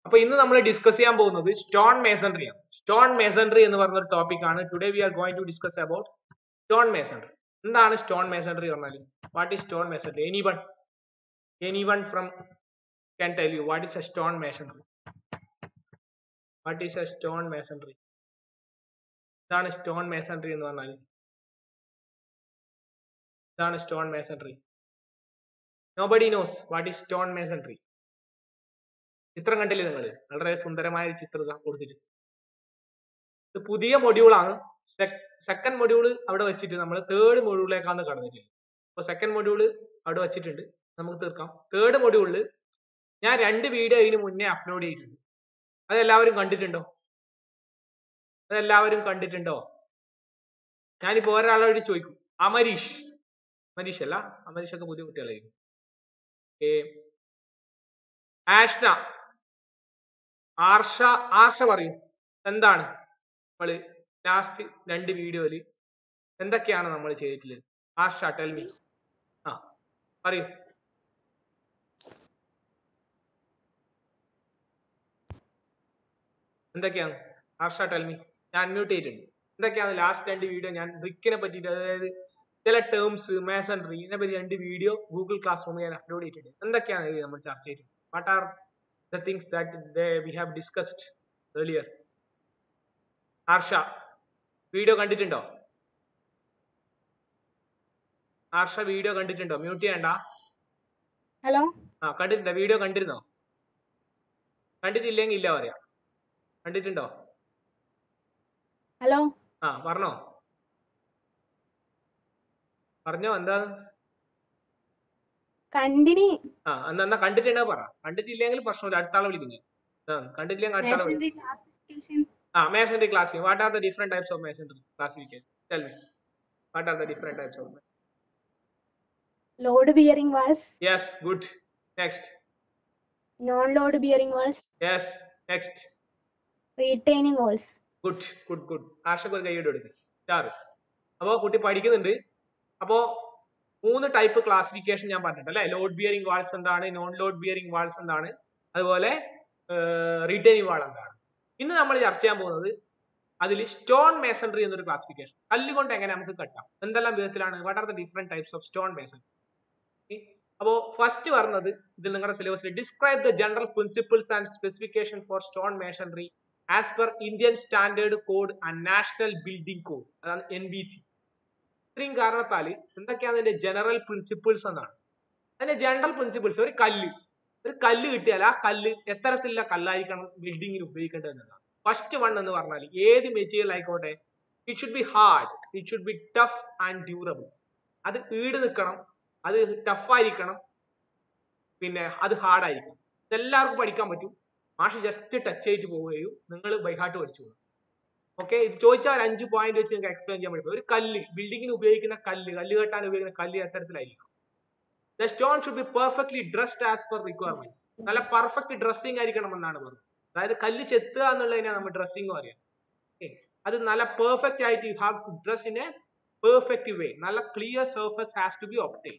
അപ്പൊ ഇന്ന് നമ്മൾ ഡിസ്കസ് ചെയ്യാൻ പോകുന്നത് സ്റ്റോൺ മേസൺട്രി ആണ് സ്റ്റോൺ മേസൺട്രി എന്ന് പറയുന്ന ഒരു ടോപ്പിക് ആണ് today we are going to discuss about stone masonry എന്താണ് സ്റ്റോൺ മേസൺട്രി പറഞ്ഞാൽ what is stone masonry anyone anyone from can tell you what is a stone masonry what is a stone masonry എന്താണ് stone masonry എന്ന് പറഞ്ഞാൽ എന്താണ് stone masonry nobody knows what is stone masonry ചിത്രം കണ്ടില്ലേ നിങ്ങൾ വളരെ സുന്ദരമായ ഒരു ചിത്രം ഇതാ കൊടുത്തിട്ട് ഇത് പുതിയ മൊഡ്യൂളാണ് സെക്കൻഡ് മൊഡ്യൂൾ അവിടെ വെച്ചിട്ട് നമ്മൾ തേർഡ് മൊഡ്യൂളിലേക്കാണ് കടന്നിട്ടുള്ളത് അപ്പോൾ സെക്കൻഡ് മൊഡ്യൂൾ അവിടെ വെച്ചിട്ടുണ്ട് നമുക്ക് തീർക്കാം തേർഡ് മൊഡ്യൂളിൽ ഞാൻ രണ്ട് വീഡിയോ ഇതിന് മുന്നേ അപ്ലോഡ് ചെയ്തിട്ടുണ്ട് അതെല്ലാവരും കണ്ടിട്ടുണ്ടോ അതെല്ലാവരും കണ്ടിട്ടുണ്ടോ ഞാനിപ്പോ ഒരാളോട് ചോദിക്കും അമരീഷ് അമരീഷ് അല്ല അമരീഷ് ഒക്കെ പുതിയ കുട്ടികളായിരിക്കും ഏ ആഷ്ന ആർഷ ആർഷ പറയൂ എന്താണ് നമ്മള് ലാസ്റ്റ് രണ്ട് വീഡിയോയില് എന്തൊക്കെയാണ് നമ്മൾ ചെയ്തിട്ടുള്ളത് ആർഷ ടെൽ മീ ആ പറയൂ എന്തൊക്കെയാണ് ആർഷ ടെൽ മീ ഞാൻ അൺമ്യൂട്ട് ചെയ്തിട്ടുണ്ട് എന്തൊക്കെയാണ് ലാസ്റ്റ് രണ്ട് വീഡിയോ ഞാൻ ബ്രിക്കിനെ പറ്റിയിട്ട് അതായത് ചില ടേംസ് മേസൺട്രി ഇതിനെ പറ്റി രണ്ട് വീഡിയോ ഗൂഗിൾ ക്ലാസ് റൂമിൽ ഞാൻ അപ്ലോഡ് ചെയ്തിട്ടുണ്ട് എന്തൊക്കെയാണ് ഇത് നമ്മൾ ചർച്ച ചെയ്തിട്ടുണ്ട് what are the things that we have discussed earlier Arsha video കണ്ടിട്ടുണ്ടോ ആർഷ വീഡിയോ കണ്ടിട്ടുണ്ടോ മ്യൂട്ട് ചെയ്യണ്ട ഹലോ ആ കണ്ടിട്ടുണ്ടോ വീഡിയോ കണ്ടിരുന്നോ കണ്ടിട്ടില്ലെങ്കിൽ ഇല്ല പറയാം കണ്ടിട്ടുണ്ടോ ഹലോ ആ പറഞ്ഞോ പറഞ്ഞോ എന്താണ് കണ്ടിനി ആ എന്നാ എന്നാ കണ്ടിട്ടുണ്ടോ പറ കണ്ടിട്ടില്ലെങ്കിൽ പ്രശ്നമില്ല അടുത്ത ആളെ വിളിക്കുന്നത് ആ കണ്ടിട്ടില്ലെങ്കിൽ അടുത്ത ആളെ വിളിക്കും ക്ലാസിഫിക്കേഷൻ ആ masonry classification what are the different types of masonry classification tell me what are the different types of load bearing walls yes good next non load bearing walls yes next retaining walls good good good ആർഷക്ക് ഒരു കൈയ്യടി കൊടുക്ക് star അപ്പോ കുട്ടി പഠിക്കുന്നുണ്ട് അപ്പോ മൂന്ന് type classification ഞാൻ പറഞ്ഞിട്ടുണ്ട് അല്ലെ ലോഡ് ബിയറിംഗ് വാൾസ് എന്താണ് നോൺ ലോഡ് ബിയറിംഗ് വാൾസ് എന്താണ് അതുപോലെ റീറ്റൈനിങ് വാൾ എന്താണ് ഇന്ന് നമ്മൾ ചർച്ച ചെയ്യാൻ പോകുന്നത് അതിൽ സ്റ്റോൺ മേസൺട്രി എന്നൊരു ക്ലാസിഫിക്കേഷൻ കല്ല് കൊണ്ട് എങ്ങനെ നമുക്ക് കെട്ടാം എന്തെല്ലാം വിധത്തിലാണ് what are the different types of stone masonry അപ്പോ ഫസ്റ്റ് പറഞ്ഞത് ഇതിൽ നിങ്ങളുടെ സിലബസിൽ describe the general principles and specification for stone masonry as per Indian standard code and national building code അതാണ് എൻ ബി സി ഇത്രയും കാരണത്താൽ എന്തൊക്കെയാണ് അതിന്റെ ജനറൽ പ്രിൻസിപ്പിൾസ് എന്നാണ് അതിന്റെ ജനറൽ പ്രിൻസിപ്പിൾസ് ഒരു കല്ല് ഒരു കല്ല് കിട്ടിയാൽ ആ കല്ല് എത്തരത്തിലുള്ള കല്ലായിരിക്കണം ബിൽഡിങ്ങിന് ഉപയോഗിക്കേണ്ടത് എന്നതാണ് ഫസ്റ്റ് വൺ എന്ന് പറഞ്ഞാൽ ഏത് മെറ്റീരിയൽ ആയിക്കോട്ടെ it should be hard it should be tough and durable അത് ഈട് നിൽക്കണം അത് ടഫ് ആയിരിക്കണം പിന്നെ അത് ഹാർഡ് ആയിരിക്കണം ഇതെല്ലാവർക്കും പഠിക്കാൻ പറ്റും മാഷ് ജസ്റ്റ് ടച്ച് ചെയ്തിട്ട് പോവുകയും നിങ്ങൾ ബൈഹാർട്ട് പഠിച്ചു പോകും ഓക്കെ ഇത് ചോദിച്ചാൽ ഒരു അഞ്ച് പോയിന്റ് വെച്ച് നിങ്ങൾക്ക് എക്സ്പ്ലെയിൻ ചെയ്യാൻ പറ്റും ഒരു കല്ല് ബിൽഡിങ്ങിന് ഉപയോഗിക്കുന്ന കല്ല് കല്ല് കെട്ടാൻ ഉപയോഗിക്കുന്ന കല്ല് എത്തരത്തിലായിരിക്കും the stone should be perfectly dressed as per requirements നല്ല പെർഫെക്റ്റ് ഡ്രസ്സിംഗ് ആയിരിക്കണം എന്നാണ് പറഞ്ഞത് അതായത് കല്ല് ചെത്തുക എന്നുള്ളതിനാണ് നമ്മൾ ഡ്രസ്സിംഗ് പറയാം Okay. അത് നല്ല പെർഫെക്റ്റ് ആയിട്ട് you have to dress in a perfect way നല്ല clear surface has to be obtained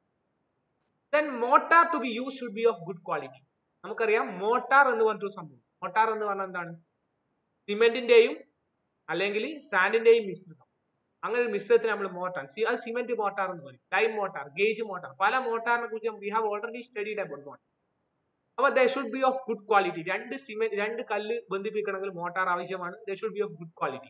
then mortar to be use should be of good quality നമുക്കറിയാം മോട്ടാർ എന്ന് പറഞ്ഞൊരു സംഭവം മോട്ടാർ എന്ന് പറഞ്ഞാൽ എന്താണ് സിമെന്റിന്റെയും അല്ലെങ്കിൽ സാൻഡിന്റെയും മിശ്രിതം അങ്ങനെ ഒരു മിശ്രിതത്തിന് നമ്മൾ മോട്ടാർ അത് സിമെന്റ് മോട്ടാർ എന്ന് പറയും ലൈം മോട്ടാർ ഗേജ് മോട്ടാർ പല മോട്ടാറിനെ കുറിച്ച് we have already studied about mortar അപ്പൊ the should be of good quality രണ്ട് സിമെന്റ് രണ്ട് കല്ല് ബന്ധിപ്പിക്കണമെങ്കിൽ മോട്ടാർ ആവശ്യമാണ് the should be of good quality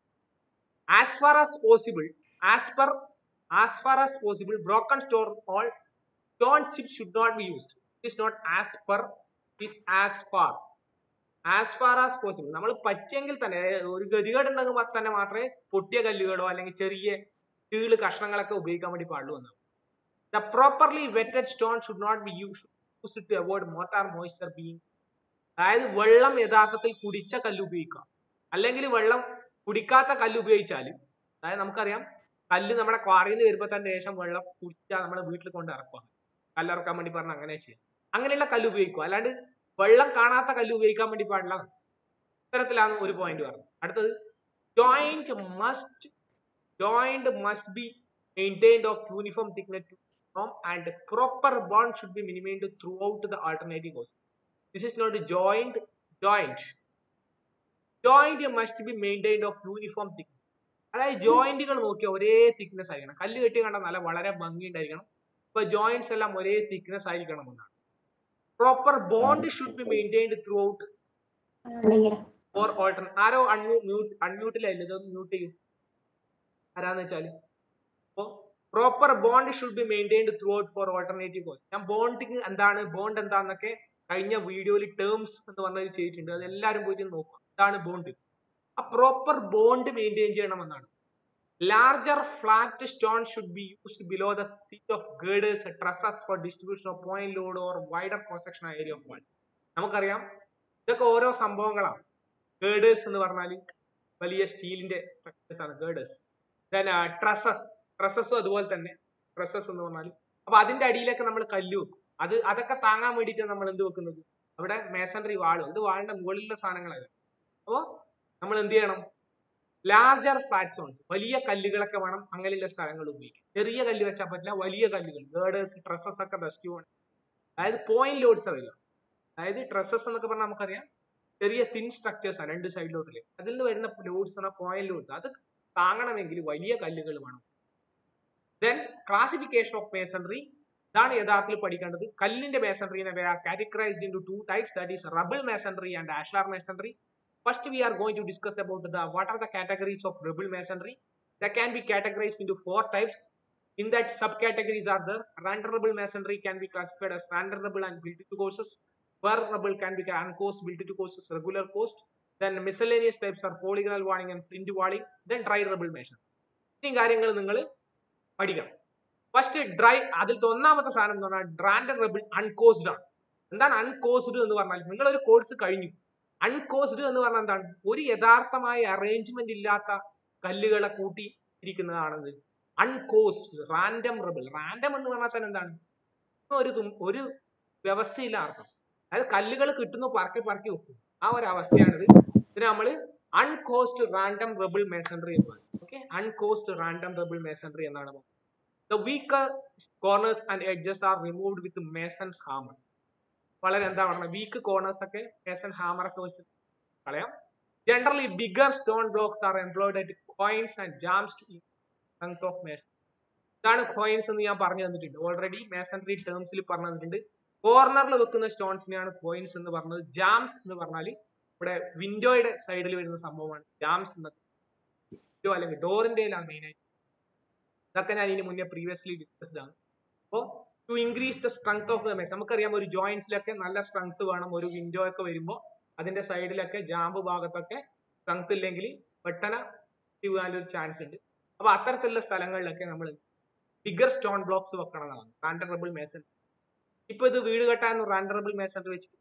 as far as possible as per as far as possible broken stone or stone chip should not be used it not as per is as far as far as possible നമ്മൾ പറ്റിയെങ്കിൽ തന്നെ ഒരു ഗതികേട് ഉണ്ടെങ്കിൽ തന്നെ മാത്രമേ പൊട്ടിയ കല്ലുകളോ അല്ലെങ്കിൽ ചെറിയ കീള് കഷ്ണങ്ങളൊക്കെ ഉപയോഗിക്കാൻ വേണ്ടി പാടുള്ളൂ എന്നാണ് the properly wetted stone should not be use to avoid mortar moisture being അതായത് വെള്ളം യഥാർത്ഥത്തിൽ കുടിച്ച കല്ല് ഉപയോഗിക്കുക അല്ലെങ്കിൽ വെള്ളം കുടിക്കാത്ത കല്ല് വെച്ചാൽ അതായത് നമുക്കറിയാം കല്ല് നമ്മുടെ ക്വാറിയിൽ നിന്ന് വരുമ്പോൾ തന്നെ ശേഷം വെള്ളം കുടിച്ചാൽ നമ്മുടെ വീട്ടിൽ കൊണ്ട് ഇറക്കുക കല്ലിറക്കാൻ വേണ്ടി പറഞ്ഞ അങ്ങനെ ചെയ്യാം അങ്ങനെയുള്ള കല്ല് ഉപയോഗിക്കുക അല്ലാണ്ട് വെള്ളം കാണാത്ത കല്ല് ഉപയോഗിക്കാൻ വേണ്ടി പാടില്ല ഇത്തരത്തിലാണ് ഒരു പോയിന്റ് പറഞ്ഞത് അടുത്തത് joint must joint must be maintained of uniform thickness form and proper bond should be maintained throughout the alternating course this is not joint joint joint must be maintained of uniform thickness അതായത് ജോയിന്റുകൾ നോക്കിയാൽ ഒരേ thickness ആയിരിക്കണം കല്ല് കെട്ടി കണ്ടാൽ നല്ല വളരെ ഭംഗി ഉണ്ടായിരിക്കണം അപ്പൊ ജോയിന്റ്സ് എല്ലാം ഒരേ തിക്നെസ് ആയിരിക്കണം എന്നാണ് proper bond should be maintained throughout for alter ആരോ അൺമ്യൂട്ട് അൺമ്യൂട്ടിലായില്ല ഇതൊന്ന് മ്യൂട്ട് ചെയ്യും ആരാന്ന് വെച്ചാല് അപ്പോ proper bond should be maintained throughout for alternative course ഞാൻ ബോണ്ടിങ് എന്താണ് ബോണ്ട് എന്താന്നൊക്കെ കഴിഞ്ഞ വീഡിയോയിൽ ടേംസ് എന്ന് പറഞ്ഞത് ചെയ്തിട്ടുണ്ട് അത് എല്ലാവരും പോയിട്ട് നോക്കുക എന്താണ് ബോണ്ട് ആ പ്രോപ്പർ ബോണ്ട് മെയിൻറ്റെയിൻ ചെയ്യണമെന്നാണ് larger flat stone should be used below the seat of girders trusses for distribution of point load or wider cross section area of wall നമുക്കറിയാം ഇതൊക്കെ ഓരോ സംഭവങ്ങളാണ് ഗേഡേഴ്സ് എന്ന് പറഞ്ഞാൽ വലിയ സ്റ്റീലിന്റെ സ്ട്രക്ചേഴ്സ് ആണ് ഗേഡേഴ്സ് ദെൻ ട്രസസ് ട്രസസും അതുപോലെ തന്നെ ട്രസസ് എന്ന് പറഞ്ഞാൽ അപ്പൊ അതിന്റെ അടിയിലൊക്കെ നമ്മൾ കല്ല് വെക്കും അത് അതൊക്കെ താങ്ങാൻ വേണ്ടിയിട്ട് നമ്മൾ എന്ത് വെക്കുന്നത് അവിടെ മേസൺറി വാളും ഇത് വാളിന്റെ മുകളിലുള്ള സാധനങ്ങളല്ല അപ്പോ നമ്മൾ എന്ത് ചെയ്യണം ലാർജർ ഫ്ലാറ്റ് സ്റ്റോൺസ് വലിയ കല്ലുകളൊക്കെ വേണം അങ്ങനെയുള്ള സ്ഥലങ്ങൾ ഉപയോഗിക്കാൻ ചെറിയ കല്ല് വെച്ചാൽ പറ്റില്ല വലിയ കല്ലുകൾ ഗേഡേഴ്സ് ട്രസസ് ഒക്കെ ബെസ്റ്റ് വേണം അതായത് പോയിന്റ് ലോഡ്സ് വരിക അതായത് ട്രസസ് എന്നൊക്കെ പറഞ്ഞാൽ നമുക്കറിയാം ചെറിയ തിൻ സ്ട്രക്ചേഴ്സ് ആണ് രണ്ട് സൈഡിലോട്ടില് അതിൽ നിന്ന് വരുന്ന ലോഡ്സ് ആണ് പോയിന്റ് ലോഡ്സ് അത് താങ്ങണമെങ്കിൽ വലിയ കല്ലുകൾ വേണം ദെൻ ക്ലാസിഫിക്കേഷൻ ഓഫ് മേസൺറി ഇതാണ് യഥാർത്ഥത്തിൽ പഠിക്കേണ്ടത് കല്ലിന്റെ മേസൺറിനെ we are categorised into two types that is rubble masonry and ashlar masonry First, we are going to discuss about the what are the categories of rubble masonry. They can be categorized into four types. In that, subcategories are there. Random rubble masonry can be classified as random rubble and built to courses. Square rubble can be uncoast, built to courses, regular coast. Then miscellaneous types are polygonal walling and flint walling. Then dry rubble masonry. ഇത്രയും കാര്യങ്ങൾ നിങ്ങൾ പഠിക്കണം first dry അതിലത്തെ ഒന്നാമത്തെ സാധനം എന്ന് പറഞ്ഞാൽ ഡ്രാൻഡർ റബിൾ uncoursed ആണ് എന്താണ് അൺകോസ്ഡ് എന്ന് പറഞ്ഞാൽ നിങ്ങൾ ഒരു കോഴ്സ് കഴിഞ്ഞു അൺകോസ്ഡ് എന്ന് പറഞ്ഞാൽ എന്താണ് ഒരു യഥാർത്ഥമായ അറേഞ്ച്മെന്റ് ഇല്ലാത്ത കല്ലുകളെ കൂട്ടി ഇരിക്കുന്നതാണത് അൺകോസ്ഡ് റാൻഡം റബിൾ റാൻഡം എന്ന് പറഞ്ഞാൽ തന്നെ എന്താണ് ഒരു ഒരു വ്യവസ്ഥയില്ല അർത്ഥം അതായത് കല്ലുകൾ കിട്ടുന്നു പറക്കി പറക്കി വെക്കും ആ ഒരു അവസ്ഥയാണിത് ഇതിന് നമ്മൾ അൺകോസ്റ്റ് റാൻഡം റബിൾ മേസൺറി എന്ന് പറയും okay uncoursed random rubble masonry എന്നാണ് the weaker corners and edges are removed with mason's hammer വളരെ എന്താ പറയുക വീക്ക് കോർണേഴ്സ് ഒക്കെ മേസൺ ഹാമർ ഒക്കെ വെച്ച് കളയാം generally bigger stone blocks are employed at quoins and jambs to strength of mason ഇതാണ് quoins എന്ന് ഞാൻ പറഞ്ഞു തന്നിട്ടുണ്ട് ഓൾറെഡി മേസൺറി ടേംസിൽ പറഞ്ഞു തന്നിട്ടുണ്ട് കോർണറിൽ വെക്കുന്ന സ്റ്റോൺസിനെയാണ് കോയിൻസ് എന്ന് പറഞ്ഞത് ജാംസ് എന്ന് പറഞ്ഞാൽ ഇവിടെ വിൻഡോയുടെ സൈഡിൽ വരുന്ന സംഭവമാണ് ജാംസ് എന്നത് വിൻഡോ അല്ലെങ്കിൽ ഡോറിന്റെ മെയിൻ ആയിട്ട് ഇതൊക്കെ ഞാൻ ഇനി മുന്നേ പ്രീവിയസ്ലി ഡിസ്കസ്ഡ് ആണ് അപ്പോൾ to increase the strength of the mess നമുക്കറിയാം ഒരു ജോയിന്റ്സിലൊക്കെ നല്ല സ്ട്രെങ്ത് വേണം ഒരു വിൻഡോ ഒക്കെ വരുമ്പോൾ അതിന്റെ സൈഡിലൊക്കെ ജാമ്പ് ഭാഗത്തൊക്കെ സ്ട്രെങ്ത് ഇല്ലെങ്കിൽ പെട്ടെന്ന് വീഴാനൊരു ചാൻസ് ഉണ്ട് അപ്പൊ അത്തരത്തിലുള്ള സ്ഥലങ്ങളിലൊക്കെ നമ്മൾ ബിഗർ സ്റ്റോൺ ബ്ലോക്സ് വെക്കണം എന്നാണ് റാൻഡറബിൾ മേസൺ ഇപ്പൊ ഇത് വീട് കെട്ടാൻ റാൻഡറബിൾ മേസൺറി വെച്ചിട്ട്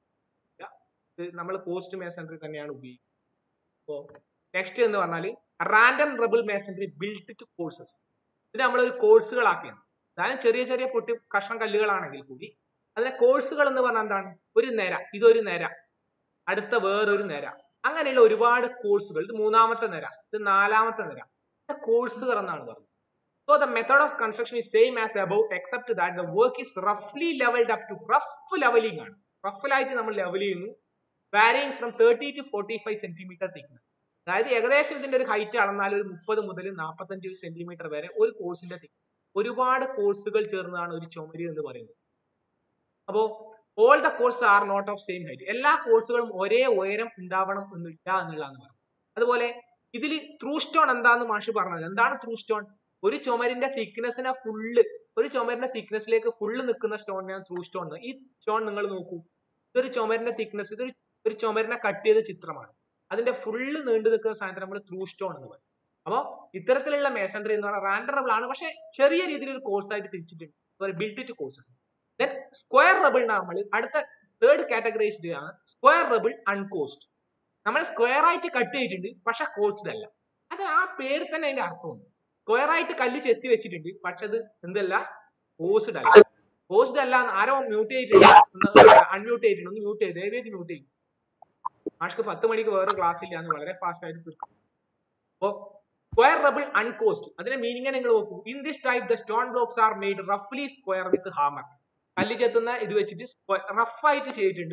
ഇത് നമ്മൾ കോസ്റ്റ് മേസൺറി തന്നെയാണ് ഉപയോഗിക്കുന്നത് അപ്പോ നെക്സ്റ്റ് എന്ന് പറഞ്ഞാൽ random rubble masonry built to courses ഇത് നമ്മളൊരു കോഴ്സുകളാക്കിയാണ് അതായത് ചെറിയ ചെറിയ പൊട്ടി കഷ്ണം കല്ലുകളാണെങ്കിൽ കൂടി അതിനെ കോഴ്സുകൾ എന്ന് പറഞ്ഞാൽ എന്താണ് ഒരു നിര ഇതൊരു നിര അടുത്ത വേറൊരു നിര അങ്ങനെയുള്ള ഒരുപാട് കോഴ്സുകൾ ഇത് മൂന്നാമത്തെ നിര ഇത് നാലാമത്തെ നിര കോഴ്സുകൾ എന്നാണ് പറഞ്ഞത് so the method of construction is same as about except that the work is റഫ്ലി levelled up to rough levelling ആണ് റഫിലായിട്ട് നമ്മൾ ലെവൽ ചെയ്യുന്നു varying from thirty to forty five centimetre thickness അതായത് ഏകദേശം ഇതിന്റെ ഒരു ഹൈറ്റ് അളന്നാൽ ഒരു മുപ്പത് മുതൽ നാൽപ്പത്തഞ്ച് സെന്റിമീറ്റർ വരെ ഒരു കോഴ്സിന്റെ തിക്നെസ് ഒരുപാട് കോഴ്സുകൾ ചേർന്നതാണ് ഒരു ചുമര് എന്ന് പറയുന്നത് അപ്പോ all the course are not of same height എല്ലാ കോഴ്സുകളും ഒരേ ഉയരം ഉണ്ടാവണം എന്നില്ല എന്നുള്ളതാണ് പറഞ്ഞത് അതുപോലെ ഇതിൽ ത്രൂ സ്റ്റോൺ എന്താന്ന് മാഷ് പറഞ്ഞത് എന്താണ് ത്രൂ സ്റ്റോൺ ഒരു ചുമരിന്റെ തിക്നെസ്സിനെ ഫുള്ള് ഒരു ചുമരിന്റെ തിക്നെസ്സിലേക്ക് ഫുള്ള് നിൽക്കുന്ന സ്റ്റോണിനെയാണ് ത്രൂ സ്റ്റോൺ ഈ സ്റ്റോൺ നിങ്ങൾ നോക്കൂ ഇതൊരു ചുമരിന്റെ തിക്നെസ് ഇതൊരു ഒരു ചുമരിനെ കട്ട് ചെയ്ത ചിത്രമാണ് അതിന്റെ ഫുള്ള് നീണ്ടു നിൽക്കുന്ന സാധനത്തിന് നമ്മൾ ത്രൂ സ്റ്റോൺ എന്ന് പറയും അപ്പൊ ഇത്തരത്തിലുള്ള മേസൺറി എന്ന് പറഞ്ഞാൽ റാൻഡറബിൾ ആണ് പക്ഷെ ചെറിയ രീതിയിൽ ഒരു കോഴ്സ് ആയിട്ട് തിരിച്ചിട്ടുണ്ട് build to courses then square rubble നമ്മൾ അടുത്ത തേർഡ് കാറ്റഗറൈസ്ഡ് ആണ് സ്ക്വയർ റബിൾ അൺകോസ്റ്റ് നമ്മൾ സ്ക്വയർ ആയിട്ട് കട്ട് ചെയ്തിട്ടുണ്ട് പക്ഷെ കോഴ്സ്ഡ് അല്ല അത് ആ പേര് തന്നെ അതിന്റെ അർത്ഥമുണ്ട് സ്ക്വയർ ആയിട്ട് കല്ല് ചെത്തി വെച്ചിട്ടുണ്ട് പക്ഷെ അത് എന്തല്ല കോഴ്സ്ഡ് അല്ല കോഴ്സ്ഡ് അല്ല ആരോ മ്യൂട്ട് ചെയ്തിട്ടുണ്ട് അൺമ്യൂട്ട് ചെയ്തിട്ടുണ്ട് ഒന്ന് മ്യൂട്ട് ചെയ്ത് ദയവേത് മ്യൂട്ട് ചെയ്യും മാഷ്ക്ക് പത്ത് മണിക്ക് വേറെ ക്ലാസ് ഇല്ല എന്ന് വളരെ ഫാസ്റ്റ് ആയിട്ട് തീർക്കും അപ്പോ സ്ക്വയർ റബിൾ അൺകോസ്റ്റ് അതിന്റെ മീനിങ് നിങ്ങൾ നോക്കൂ in this type the stone blocks are made റഫ്ലി സ്ക്വയർ വിത്ത് ഹാമർ കല്ല് ചെത്തുന്ന ഇത് വെച്ചിട്ട് റഫ് ആയിട്ട് ചെയ്തിട്ടുണ്ട്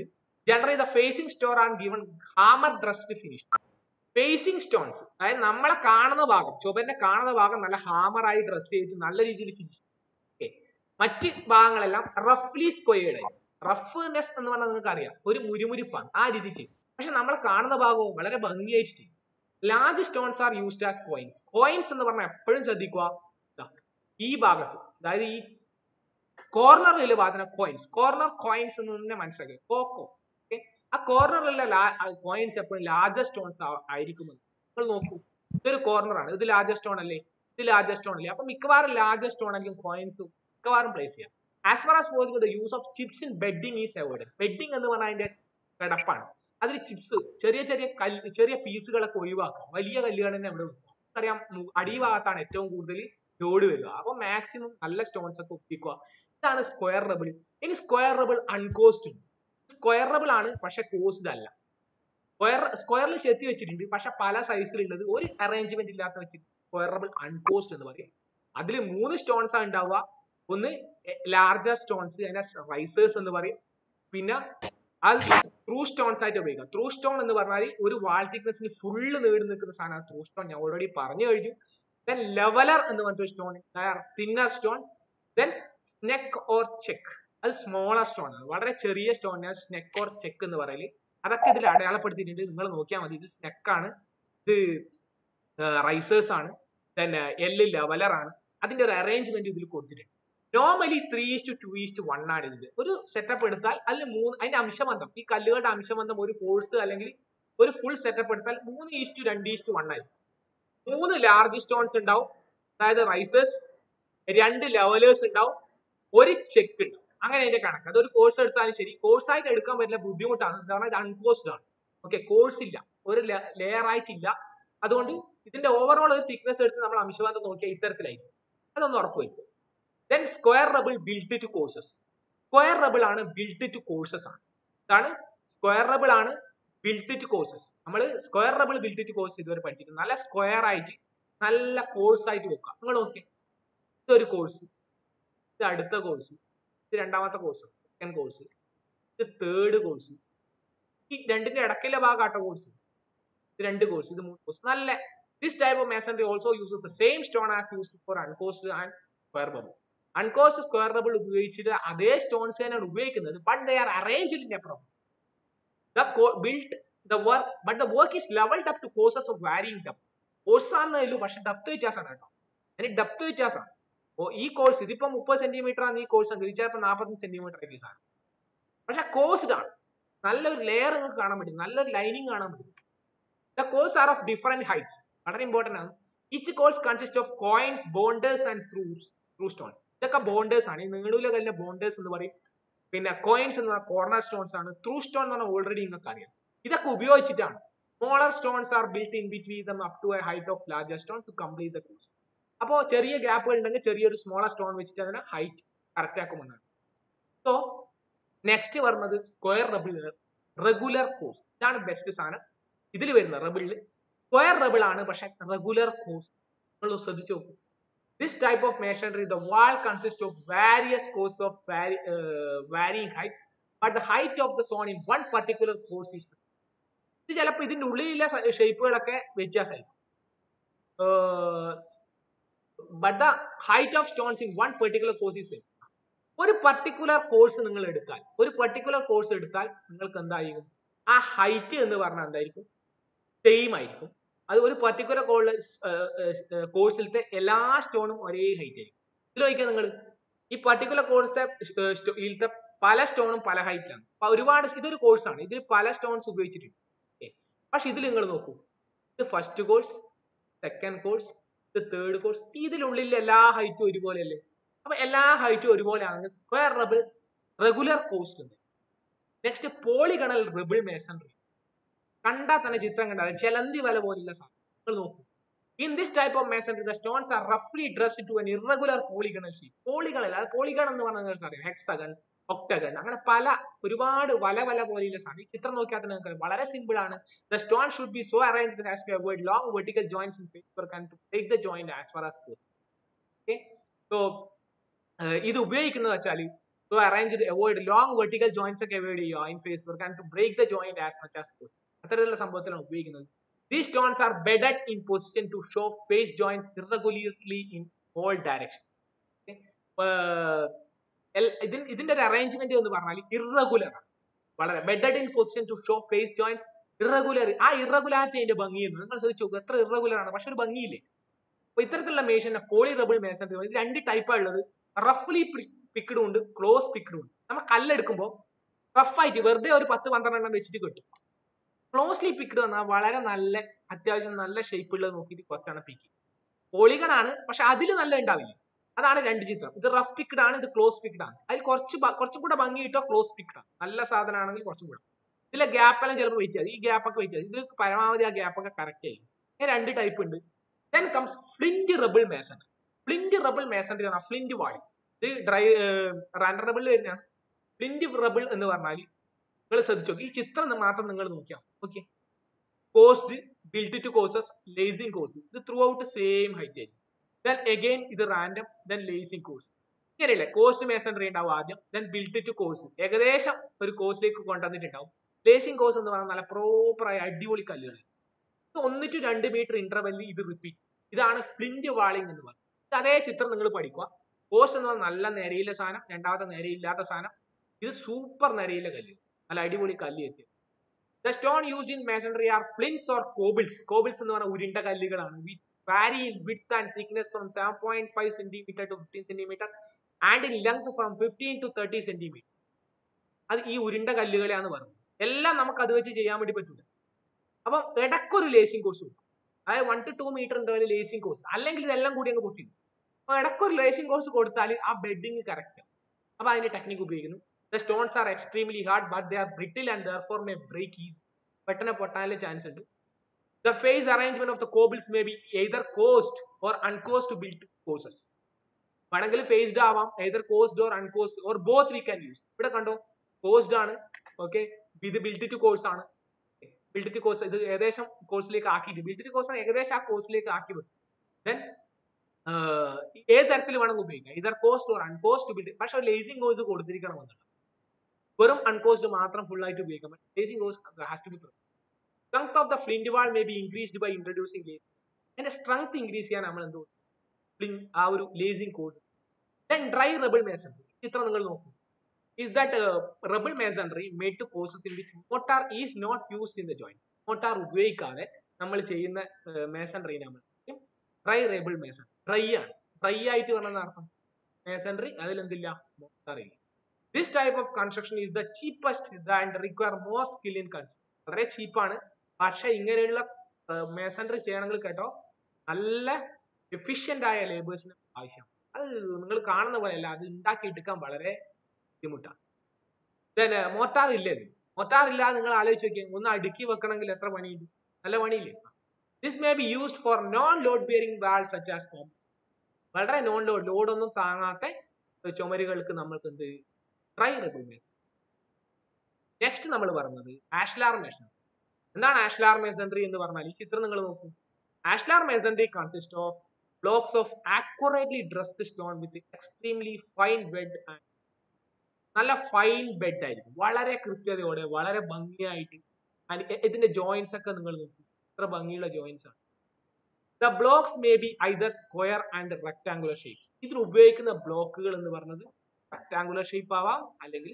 generally the facing store are given hammer dressed finish facing stones അതായത് നമ്മളെ കാണുന്ന ഭാഗം ചുവന്റെ കാണുന്ന ഭാഗം നല്ല ഹാമർ ആയി ഡ്രസ് ചെയ്തിട്ട് നല്ല രീതിയിൽ ഫിനിഷ് ഓക്കെ മറ്റ് ഭാഗങ്ങളെല്ലാം റഫ്ലി സ്ക്വയേർഡ് ആയി റഫ്നെസ് എന്ന് പറഞ്ഞാൽ നിങ്ങൾക്ക് അറിയാം ഒരു മുരുമുരിപ്പാണ് ആ രീതി ചെയ്യും പക്ഷെ നമ്മൾ കാണുന്ന ഭാഗവും വളരെ ഭംഗിയായിട്ട് ചെയ്യും large stones are used as quoins quoins എന്ന് പറഞ്ഞാൽ എപ്പോഴും ശ്രദ്ധിക്കുക ദാ, ഈ ഭാഗത്ത് അതായത് ഈ കോർണറിലുള്ള ഭാഗത്തിന് കോയിൻസ് കോർണർ കോയിൻസ് എന്ന് തന്നെ മനസ്സിലാക്കി കോക്കോ ഓക്കെ ആ കോർണറിലുള്ള കോയിൻസ് എപ്പോഴും ലാർജർ സ്റ്റോൺസ് ആയിരിക്കുമെന്ന് നിങ്ങൾ നോക്കൂ ഇതൊരു കോർണർ ആണ് ഇത് ലാർജർ സ്റ്റോൺ അല്ലേ ഇത് ലാർജർ സ്റ്റോൺ അല്ലേ അപ്പൊ മിക്കവാറും ലാർജർ സ്റ്റോൺ ആയിരിക്കും കോയിൻസ് മിക്കവാറും പ്ലേസ് ചെയ്യാം as far as possible the use of chips in bedding is avoided bedding എന്ന് പറഞ്ഞാൽ അതിന്റെ കിടപ്പാണ് അതിൽ ചിപ്സ് ചെറിയ ചെറിയ കല്ല് ചെറിയ പീസുകളൊക്കെ ഒഴിവാക്കാം വലിയ കല്ലുകൾ തന്നെ അവിടെ വെക്കാം അറിയാം അടിഭാഗത്താണ് ഏറ്റവും കൂടുതൽ ലോഡ് വരിക അപ്പൊ മാക്സിമം നല്ല സ്റ്റോൺസ് ഒക്കെ ഒപ്പിക്കുക ഇതാണ് സ്ക്വയർ റബിൾ ഇനി സ്ക്വയർ റബിൾ അൺകോസ്റ്റ് സ്ക്വയർ റബിൾ ആണ് പക്ഷെ കോസ്ഡ് അല്ല സ്ക്വയർ സ്ക്വയറിൽ ചെത്തി വെച്ചിട്ടുണ്ട് പക്ഷെ പല സൈസിലുള്ളത് ഒരു അറേഞ്ച്മെന്റ് ഇല്ലാത്ത വെച്ചിട്ട് സ്ക്വയർ റബിൾ അൺകോസ്റ്റ് എന്ന് പറയും അതിൽ മൂന്ന് സ്റ്റോൺസ് ആണ് ഉണ്ടാവുക ഒന്ന് ലാർജർ സ്റ്റോൺസ് അതിനെ റൈസേഴ്സ് എന്ന് പറയും പിന്നെ അത് ത്രൂ സ്റ്റോൺസ് ആയിട്ട് ഉപയോഗിക്കാം ത്രൂ സ്റ്റോൺ എന്ന് പറഞ്ഞാൽ ഒരു വാൾ തിക്നെസ്സിന് ഫുള്ള് നീണ്ടു നിൽക്കുന്ന സാധനമാണ് ത്രൂ സ്റ്റോൺ ഞാൻ ഓൾറെഡി പറഞ്ഞു കഴിഞ്ഞു ദെൻ ലെവലർ എന്ന് പറഞ്ഞിട്ട് stone thinner stones then sneck or check അത് സ്മോളർ സ്റ്റോൺ ആണ് വളരെ ചെറിയ സ്റ്റോണിനാണ് സ്നെക്ക് ഓർ ചെക്ക് എന്ന് പറയല് അതൊക്കെ ഇതിൽ അടയാളപ്പെടുത്തിയിട്ടുണ്ട് നിങ്ങൾ നോക്കിയാൽ മതി ഇത് സ്നെക്ക് ആണ് ഇത് റൈസേഴ്സ് ആണ് ദെൻ എല്ല് ലെവലർ ആണ് അതിന്റെ ഒരു അറേഞ്ച്മെന്റ് ഇതിൽ കൊടുത്തിട്ടുണ്ട് normally three is to two is to one ആണ് ഇത് ഒരു സെറ്റപ്പ് എടുത്താൽ അതിൽ മൂന്ന് അതിന്റെ അംശബന്ധം ഈ കല്ലുകളുടെ അംശബന്ധം ഒരു കോഴ്സ് അല്ലെങ്കിൽ ഒരു ഫുൾ സെറ്റപ്പ് എടുത്താൽ മൂന്ന് ഈസ്റ്റ് രണ്ട് ഈസ്റ്റ് വൺ ആയിരിക്കും മൂന്ന് ലാർജ് സ്റ്റോൺസ് ഉണ്ടാവും അതായത് റൈസേഴ്സ് രണ്ട് ലെവലേഴ്സ് ഉണ്ടാവും ഒരു ചെക്ക് ഉണ്ടാവും അങ്ങനെ അതിന്റെ കണക്ക് അതൊരു കോഴ്സ് എടുത്താലും ശരി കോഴ്സ് ആയിട്ട് എടുക്കാൻ പറ്റില്ല ബുദ്ധിമുട്ടാണ് കാരണം ഇത് അൺകോസ്ഡ് ആണ് ഓക്കെ കോഴ്സ് ഇല്ല ഒരു ലെയർ ആയിട്ടില്ല അതുകൊണ്ട് ഇതിന്റെ ഓവറോൾ ഒരു തിക്നെസ് എടുത്ത് നമ്മൾ അംശബന്ധം നോക്കിയാൽ ഇത്തരത്തിലായിരിക്കും അതൊന്ന് ഉറപ്പുവരുത്തും then square rubble build to courses square rubble ആണ് ബിൽഡ് ടു കോഴ്സസ് ആണ് ഇതാണ് സ്ക്വയർ റബിൾ ആണ് ബിൽഡ് ടു കോഴ്സസ് നമ്മൾ square rubble build to course ഇതുവരെ പഠിച്ചിട്ട് നല്ല സ്ക്വയർ ആയിട്ട് നല്ല കോഴ്സ് ആയിട്ട് വെക്കുക നിങ്ങൾ നോക്കിയേ ഇതൊരു കോഴ്സ് ഇത് അടുത്ത കോഴ്സ് ഇത് രണ്ടാമത്തെ കോഴ്സ് സെക്കൻഡ് കോഴ്സ് ഇത് തേർഡ് കോഴ്സ് ഈ രണ്ടിന്റെ ഇടയ്ക്കുള്ള ഭാഗാട്ട കോഴ്സ് ഇത് രണ്ട് കോഴ്സ് ഇത് മൂന്ന് കോഴ്സ് നല്ല this type of masonry also uses the same stone as used for uncoursed and square rubble uncoursed square rubble ഉപയോഗിച്ചിട്ട് അതേ സ്റ്റോൺസ് തന്നെയാണ് ഉപയോഗിക്കുന്നത് but they are arranged in a problem the build the work but the work is levelled up to courses of varying depth course ആണെന്നേ ഉള്ളൂ പക്ഷെ depth വ്യത്യാസമാണ് കേട്ടോ അതിന് ഡെപ്ത് വ്യത്യാസമാണ് ഓ ഈ കോഴ്സ് ഇതിപ്പോ മുപ്പത് സെന്റിമീറ്റർ ആണ് ഈ കോഴ്സ് എങ്കിൽ ചിലപ്പോൾ നാൽപ്പത്തഞ്ച് സെന്റിമീറ്റർ ആയിരിക്കും സാധനം പക്ഷെ കോഴ്സ്ഡ് ആണ് നല്ലൊരു ലെയർ നിങ്ങൾക്ക് കാണാൻ പറ്റും നല്ലൊരു ലൈനിങ് കാണാൻ പറ്റും the course are of different heights വളരെ ഇമ്പോർട്ടന്റ് ആണ് each course consist of quoins bonders and throughs through stone ഇതൊക്കെ ബോണ്ടേഴ്സ് ആണ് ഈ നീളൂല കല്ലിന്റെ ബോണ്ടേഴ്സ് എന്ന് പറയും പിന്നെ കോയിൻസ് എന്ന് പറഞ്ഞാൽ കോർണർ സ്റ്റോൺസ് ആണ് ത്രൂ സ്റ്റോൺ എന്ന് പറഞ്ഞാൽ ഓൾറെഡി നിങ്ങൾക്ക് അറിയാം ഇതൊക്കെ ഉപയോഗിച്ചിട്ടാണ് smaller stones are built in between them up to a height of larger stone to complete the course അപ്പോൾ ചെറിയ ഗ്യാപ്പുകൾ ഉണ്ടെങ്കിൽ ചെറിയൊരു സ്മോളർ സ്റ്റോൺ വെച്ചിട്ട് അതിനെ ഹൈറ്റ് കറക്റ്റ് ആക്കുമെന്നാണ് സോ നെക്സ്റ്റ് വരുന്നത് സ്ക്വയർ റബിൾ റെഗുലർ കോഴ്സ് ഇതാണ് ബെസ്റ്റ് സാധനം ഇതിൽ വരുന്ന റബിളിൽ സ്ക്വയർ റബിൾ ആണ് പക്ഷെ റെഗുലർ കോഴ്സ് നിങ്ങൾ ശ്രദ്ധിച്ചു നോക്കൂ This type of masonry, the wall consists of various courses of vari uh, varying heights, but the height of the zone in one particular course is ഇത് ചിലപ്പോൾ ഇതിന്റെ ഉള്ളിലുള്ള ഷേപ്പുകളൊക്കെ വ്യത്യാസമായിരിക്കും but the height of stones in one particular course is ഒരു particular course നിങ്ങൾ എടുത്താൽ ഒരു പർട്ടിക്കുലർ കോഴ്സ് എടുത്താൽ നിങ്ങൾക്ക് എന്തായിരിക്കും ആ ഹൈറ്റ് എന്ന് പറഞ്ഞാൽ എന്തായിരിക്കും സെയിം ആയിരിക്കും അത് ഒരു പർട്ടിക്കുലർ കോഴ്സിലത്തെ എല്ലാ സ്റ്റോണും ഒരേ ഹൈറ്റ് ആയിരിക്കും ഇതിൽ നോക്കിയാൽ നിങ്ങൾ ഈ പർട്ടിക്കുലർ കോഴ്സിലെ ഇതിലത്തെ പല സ്റ്റോണും പല ഹൈറ്റിലാണ് അപ്പൊ ഒരുപാട് ഇതൊരു കോഴ്സാണ് ഇതിൽ പല സ്റ്റോൺസ് ഉപയോഗിച്ചിട്ടുണ്ട് പക്ഷെ ഇതിൽ നിങ്ങൾ നോക്കൂ ഇത് ഫസ്റ്റ് കോഴ്സ് സെക്കൻഡ് കോഴ്സ് ഇത് തേർഡ് കോഴ്സ് ഇതിനുള്ളിൽ എല്ലാ ഹൈറ്റും ഒരുപോലെയല്ലേ അപ്പൊ എല്ലാ ഹൈറ്റും ഒരുപോലെ ആണെങ്കിൽ സ്ക്വയർ റബിൾ റെഗുലർ കോഴ്സ് ഉണ്ട് നെക്സ്റ്റ് പോളിഗണൽ റിബിൾ മേസൺറി കണ്ടാൽ തന്നെ ചിത്രം കണ്ടാൽ ചെലന്തി വല പോലുള്ള സാധനം നോക്കൂ in this type of masonry the stones are റഫ്ലി dressed to an irregular polygonal sheet polygonal അത് പോളിഗൺ എന്ന് പറഞ്ഞാൽ നിങ്ങൾക്ക് അറിയാം ഹെക്സഗൺ ഒക്ടഗൺ അങ്ങനെ പല ഒരുപാട് വല വല പോലെയുള്ള സാധനം ഈ ചിത്രം നോക്കിയാൽ തന്നെ നിങ്ങൾക്ക് വളരെ സിമ്പിൾ ആണ് the stone should be so arrange has to avoid long vertical joints in paper and to take the joint as far as possible okay so ഇത് ഉപയോഗിക്കുന്നത് വെച്ചാൽ to arrange to avoid long vertical joints ഒക്കെ avoid ചെയ്യുക in face work and to break the joint as much as possible അത്തരത്തിലുള്ള സംഭവത്തിലാണ് ഉപയോഗിക്കുന്നത് these stones are bedded in position to show face joints irregularly in all directions okay? Uh എൽ- ഇതിൻ ഇതിന്റെ ഒരു arrangement എന്ന് പറഞ്ഞാൽ ഇറഗുലർ ആണ് വളരെ bedded in position to show face joints irregular ആ ഇറഗുലാരിറ്റി അതിന്റെ ഭംഗിയുണ്ട് നിങ്ങൾ ശ്രദ്ധിച്ചു നോക്കുക എത്ര ഇറഗുലർ ആണ് പക്ഷെ ഒരു ഭംഗിയില്ലേ അപ്പൊ ഇത്തരത്തിലുള്ള മേഷന്റെ പോളി റബിൾ മേസൺ ഇത് രണ്ട് ടൈപ്പാണ് ഉള്ളത് റഫ്ലി പിക്കഡും ഉണ്ട് ക്ലോസ് പിക്കഡും ഉണ്ട് നമ്മൾ കല്ലെടുക്കുമ്പോൾ റഫായിട്ട് വെറുതെ ഒരു പത്ത് പന്ത്രണ്ടെണ്ണം വെച്ചിട്ട് കിട്ടും ക്ലോസ്ലി പിക്കഡ് പറഞ്ഞാൽ വളരെ നല്ല അത്യാവശ്യം നല്ല ഷേപ്പ് ഉള്ളത് നോക്കിയിട്ട് കുറച്ചാണ് പിക്ക് പോളിഗൺ ആണ് പക്ഷെ അതിൽ നല്ല ഉണ്ടാവില്ല അതാണ് രണ്ട് ചിത്രം ഇത് റഫ് പിക്ഡ് ആണ് ഇത് ക്ലോസ് പിക്ഡ് ആണ് അതിൽ കുറച്ച് ഭ- കുറച്ചും കൂടെ ഭംഗി കിട്ടോ ക്ലോസ് പിക്ഡ് ആണ് നല്ല സാധനമാണെങ്കിൽ കുറച്ചും കൂടെ ഇതിലെ ഗ്യാപ്പ് എല്ലാം ചിലപ്പോൾ വെയിറ്റ് ചെയ്യും ഈ ഗ്യാപ്പ് ഒക്കെ വെയിറ്റ് ചെയ്യും ഇതിൽ പരമാവധി ആ ഗ്യാപ്പ് ഒക്കെ കറക്റ്റ് ചെയ്യും ഇങ്ങനെ രണ്ട് ടൈപ്പ് ഉണ്ട് then comes flint rubble mason flint rubble mason flint വാളി ഇത് ഡ്രൈ റാൻഡർ റബിൾ വരുന്നതാണ് ഫ്ലിന്റ് റബിൾ എന്ന് പറഞ്ഞാൽ നിങ്ങൾ ശ്രദ്ധിച്ചോ ഈ ചിത്രം മാത്രം നിങ്ങൾ നോക്കിയാൽ okay coursed build to courses lacing course ഇത് ത്രൂ ഔട്ട് സെയിം ഹൈറ്റ് ആയിരിക്കും ദെൻ അഗൈൻ ഇത് റാൻഡം ദെൻ ലേസിംഗ് കോഴ്സ് ഇങ്ങനെയല്ലേ കോസ്റ്റ് മേസൺറി ഉണ്ടാവും ആദ്യം ദെൻ ബിൽഡ് ടു കോഴ്സ് ഏകദേശം ഒരു കോഴ്സിലേക്ക് കൊണ്ടുവന്നിട്ടുണ്ടാവും ലേസിംഗ് കോഴ്സ് എന്ന് പറഞ്ഞാൽ നല്ല പ്രോപ്പർ ആയ അടിപൊളി കല്ലുകൾ ഇത് ഒന്ന് ടു രണ്ട് മീറ്റർ ഇന്റർവെല്ലിൽ ഇത് റിപ്പീറ്റ് ഇതാണ് ഫ്ലിന്റ് വാളിംഗ് എന്ന് പറയുന്നത് ഇത് അതേ ചിത്രം നിങ്ങൾ പഠിക്കുക കോസ്റ്റ് എന്ന് പറഞ്ഞാൽ നല്ല നിരയിലെ സാധനം രണ്ടാമത്തെ നിരയില്ലാത്ത സാധനം ഇത് സൂപ്പർ നിരയിലെ കല്ല് നല്ല അടിപൊളി കല്ല് എത്തി the stone used in masonry are flints or cobbles cobbles എന്ന് പറഞ്ഞാൽ ഉരുണ്ട കല്ലുകളാണ് വിത്ത് vary in width and thickness from 7.5 centimeter to 15 centimeter and in length from 15 to 30 centimeter അത് ഈ ഉരുണ്ട കല്ലുകളെയാണ് പറയുന്നത് എല്ലാം നമുക്ക് അത് വെച്ച് ചെയ്യാൻ വേണ്ടി പറ്റില്ല അപ്പം ഇടയ്ക്കൊരു ലേസിംഗ് കോഴ്സ് കൊടുക്കും അതായത് വൺ ടു ടു മീറ്റർ ഉണ്ടാവില്ല ലേസിംഗ് കോഴ്സ് അല്ലെങ്കിൽ ഇതെല്ലാം കൂടി അങ്ങ് പൊട്ടി അപ്പൊ ഇടയ്ക്കൊരു ലേസിംഗ് കോഴ്സ് കൊടുത്താൽ ആ ബെഡിങ് കറക്റ്റ് അപ്പൊ അതിന്റെ ടെക്നിക്ക് ഉപയോഗിക്കുന്നു the stones are extremely hard but they are brittle and therefore may break is പെട്ടെന്ന് പൊട്ടാനുള്ള ചാൻസ് ഉണ്ട് The phase arrangement of the cobles may be either coast or uncoast built courses. വേണമെങ്കിൽ faced ആവാം either coast or uncoast or both we can use. ഇവിടെ കണ്ടോ caused ആണ് okay ഇത് build to course ആണ് ബിൽഡ് ടു കോഴ്സ് ഇത് ഏകദേശം കോഴ്സിലേക്ക് ആക്കിയിട്ട് ബിൽഡ് ടു കോഴ്സ് ഏകദേശം ആ കോഴ്സിലേക്ക് ആക്കി വെക്കും ദെൻ ഏത് തരത്തിൽ വേണമെങ്കിൽ ഉപയോഗിക്കാം either coursed or uncoursed build പക്ഷെ ലേസിംഗ് കോഴ്സ് കൊടുത്തിരിക്കണമെന്നുണ്ട് വെറും അൺകോസ്റ്റ് മാത്രം ഫുൾ ആയിട്ട് ഉപയോഗിക്കാം lacing course has to be strength of the flint wall may be increased by introducing lace അതിന്റെ സ്ട്രെങ്ത് ഇൻക്രീസ് ചെയ്യാൻ നമ്മൾ എന്തോ ഫ്ലിങ് ആ ഒരു lacing course then dry rubble masonry ചിത്രം നിങ്ങൾ നോക്കൂ is that uh, rubble masonry made to courses in which mortar is not used in the joints mortar ഉപയോഗിക്കാതെ നമ്മൾ ചെയ്യുന്ന മേസൺറി നമ്മൾ ഡ്രൈ റേബിൾ മേസൺ ഡ്രൈ ആണ് ഡ്രൈ ആയിട്ട് പറഞ്ഞ അർത്ഥം മേസൺറി അതിലെന്തില്ല മോട്ടാർ ഇല്ല this type of construction is the cheapest and require more skill in construction വളരെ ചീപ്പാണ് പക്ഷെ ഇങ്ങനെയുള്ള മേസൺറി ചെയ്യണമെങ്കിൽ കേട്ടോ നല്ല എഫിഷ്യന്റ് ആയ ലേബേഴ്സിന് ആവശ്യം അത് നിങ്ങൾ കാണുന്ന പോലെയല്ല അത് ഉണ്ടാക്കി എടുക്കാൻ വളരെ ബുദ്ധിമുട്ടാണ് then മോട്ടാർ ഇല്ലേ ഇത് മോട്ടാർ ഇല്ലാതെ നിങ്ങൾ ആലോചിച്ച് നോക്കിയേ ഒന്ന് അടുക്കി വെക്കണമെങ്കിൽ എത്ര പണിയുണ്ട് നല്ല പണിയില്ലേ this may be used for non load bearing wall such as കോം വളരെ നോൺ ലോഡ് ലോഡ് ഒന്നും താങ്ങാത്ത ചുമരുകൾക്ക് നമ്മൾക്ക് എന്ത് ട്രൈ റെബിൾ നെക്സ്റ്റ് നമ്മൾ പറഞ്ഞത് ആഷ്ലാർ മേസൺ എന്താണ് ആഷ്ലാർ മേസൺറി എന്ന് പറഞ്ഞാൽ ഈ ചിത്രം നിങ്ങൾ നോക്കൂ ashlar masonry consist of blocks of accurately dressed stone with extremely fine bed and നല്ല ഫൈൻ ബെഡ് ആയിരിക്കും വളരെ കൃത്യതയോടെ വളരെ ഭംഗിയായിട്ട് and ഇ- ഇതിന്റെ ജോയിന്റ്സ് ഒക്കെ നിങ്ങൾ നോക്കൂ എത്ര ഭംഗിയുള്ള ജോയിന്റ്സ് ആണ് the blocks may be either square and rectangular shape ഇതിൽ ഉപയോഗിക്കുന്ന ബ്ലോക്കുകൾ എന്ന് പറഞ്ഞത് റെക്ടാങ്കുലർ ഷേപ്പ് ആവാം അല്ലെങ്കിൽ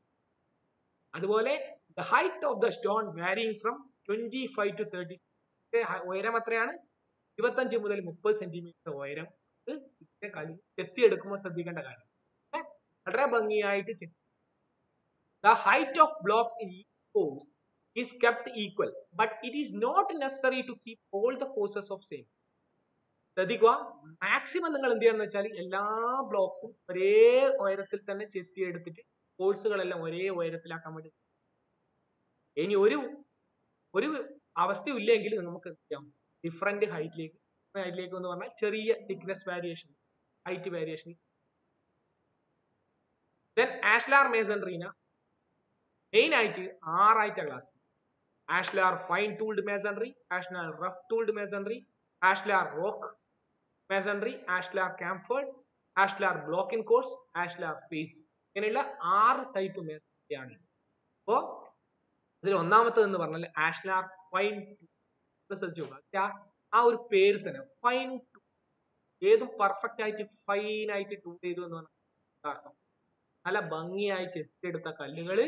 അതുപോലെ the height of the stone varying from twenty five to thirty ഉയരം എത്രയാണ് ഇരുപത്തഞ്ച് മുതൽ മുപ്പത് സെന്റിമീറ്റർ ഉയരം ഇത് ഇതിന്റെ കലി എത്തിയെടുക്കുമ്പോൾ ശ്രദ്ധിക്കേണ്ട കാര്യം ഏ? വളരെ ഭംഗിയായിട്ട് ചെത്തി the height of blocks in course is kept equal but it is not necessary to keep all the courses of same ശ്രദ്ധിക്കുക മാക്സിമം നിങ്ങൾ എന്ത് ചെയ്യാന്ന് വെച്ചാൽ എല്ലാ ബ്ലോക്സും ഒരേ ഉയരത്തിൽ തന്നെ ചെത്തിയെടുത്തിട്ട് കോഴ്സുകളെല്ലാം ഒരേ ഉയരത്തിലാക്കാൻ വേണ്ടി ഇനി ഒരു ഒരു അവസ്ഥയും ഇല്ലെങ്കിൽ നമുക്ക് എന്ത് ചെയ്യാം ഡിഫറെന്റ് ഹൈറ്റിലേക്ക് ഹൈറ്റിലേക്ക് എന്ന് പറഞ്ഞാൽ ചെറിയ thickness variation height variation then ashlar മേസൺറീന മെയിൻ ആയിട്ട് ആറായിട്ടാണ് class ashlar fine tooled masonry ashlar rough tooled masonry ashlar rock masonry ashlar chamfered ashlar block in course ashlar face ഇങ്ങനെയുള്ള ആറ് ടൈപ്പ് മേസൺറിയാണ് അപ്പോ ഇതിൽ ഒന്നാമത്തത് എന്ന് പറഞ്ഞാൽ ആഷ്ലാർ ഫൈൻ ശ്രദ്ധിച്ചു നോക്കുക ആ- ആ ഒരു പേര് തന്നെ ഫൈൻ ഏതും പെർഫെക്റ്റ് ആയിട്ട് ഫൈൻ ആയിട്ട് ടൂൾ ചെയ്തു എന്ന് പറഞ്ഞാൽ അർത്ഥം നല്ല ഭംഗിയായി ചെത്തിയെടുത്ത കല്ലുകള്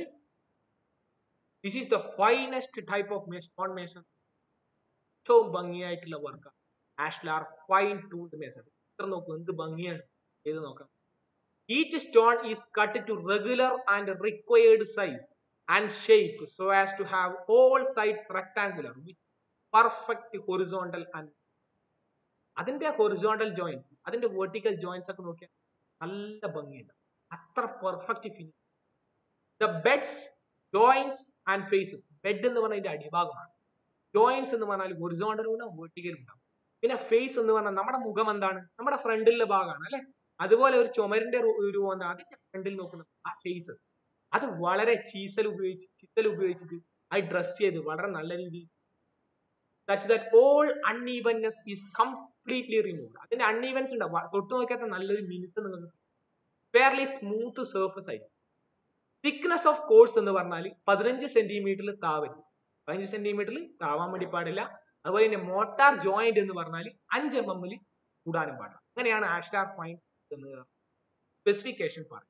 this is the finest type of stone mason ഏറ്റവും ഭംഗിയായിട്ടുള്ള work ashlar fine tooled mason ഇത്ര നോക്കൂ എന്ത് ഭംഗിയാണ് ചെയ്ത് നോക്കാം each stone is cut to regular and required size and shape so as to have all sides rectangular with perfect horizontal and അതിന്റെ horizontal joints അതിന്റെ വെർട്ടിക്കൽ ജോയിന്റ്സ് ഒക്കെ നോക്കിയാൽ നല്ല ഭംഗിയുണ്ട് അത്ര perfect finish the beds joints and faces bed എന്ന് പറഞ്ഞാൽ ഇതിന്റെ അടിഭാഗമാണ് ജോയിന്റ്സ് എന്ന് പറഞ്ഞാൽ ഹൊറിസോണ്ടലും ഉണ്ടാവും വെർട്ടിക്കലും ഉണ്ടാവും പിന്നെ ഫേസ് എന്ന് പറഞ്ഞാൽ നമ്മുടെ മുഖം എന്താണ് നമ്മുടെ ഫ്രണ്ടിലെ ഭാഗമാണ് അല്ലെ അതുപോലെ ഒരു ചുമരിന്റെ രു- രൂപം എന്താ അതിന്റെ ഫ്രണ്ടിൽ നോക്കുന്നത് ആ ഫേസസ് അത് വളരെ ചീസൽ ഉപയോഗിച്ച് ചിത്തൽ ഉപയോഗിച്ചിട്ട് അത് ഡ്രസ് ചെയ്ത് വളരെ നല്ല രീതിയിൽ such that all unevenness is completely remove അതിന്റെ അൺഈവൻസ് ഉണ്ടാവും തൊട്ട് നോക്കാത്ത നല്ലൊരു മിനിസ് നിങ്ങൾക്ക് ഫെയർലി സ്മൂത്ത് സർഫസ് ആയിരിക്കും തിക്നെസ് ഓഫ് കോഴ്സ് എന്ന് പറഞ്ഞാൽ പതിനഞ്ച് സെന്റിമീറ്ററിൽ താവരുത് പതിനഞ്ച് സെന്റിമീറ്ററിൽ താവാൻ വേണ്ടി പാടില്ല അതുപോലെ തന്നെ മോട്ടാർ ജോയിന്റ് എന്ന് പറഞ്ഞാൽ അഞ്ച് എം എമ്മിൽ കൂടാനും പാടില്ല അങ്ങനെയാണ് ആഷ്ടാർ ഫൈൻ എന്ന് സ്പെസിഫിക്കേഷൻ പറയുന്നത്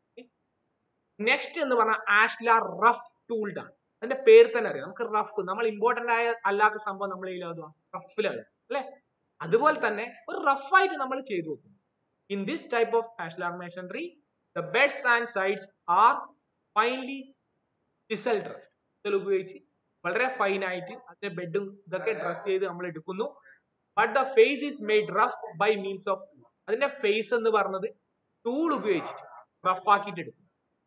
നെക്സ്റ്റ് എന്ന് പറഞ്ഞാൽ ആഷ്ലാർ റഫ് ടൂൾഡ് ആണ് അതിന്റെ പേര് തന്നെ അറിയാം നമുക്ക് റഫ് നമ്മൾ ഇമ്പോർട്ടന്റ് ആയ അല്ലാത്ത സംഭവം നമ്മൾ റഫിലാണ് അല്ലെ അതുപോലെ തന്നെ ഒരു റഫ് ആയിട്ട് നമ്മൾ ചെയ്തു വെക്കും in this type of ashlar masonry the beds and sides are finely chisel dress ഇതിൽ ഉപയോഗിച്ച് വളരെ ഫൈൻ ആയിട്ട് അതിന്റെ ബെഡും ഇതൊക്കെ ഡ്രസ് ചെയ്ത് നമ്മൾ എടുക്കുന്നു but the face is made rough by means of അതിന്റെ ഫേസ് എന്ന് പറഞ്ഞത് ടൂൾ ഉപയോഗിച്ചിട്ട് റഫ് ആക്കിയിട്ട് എടുക്കും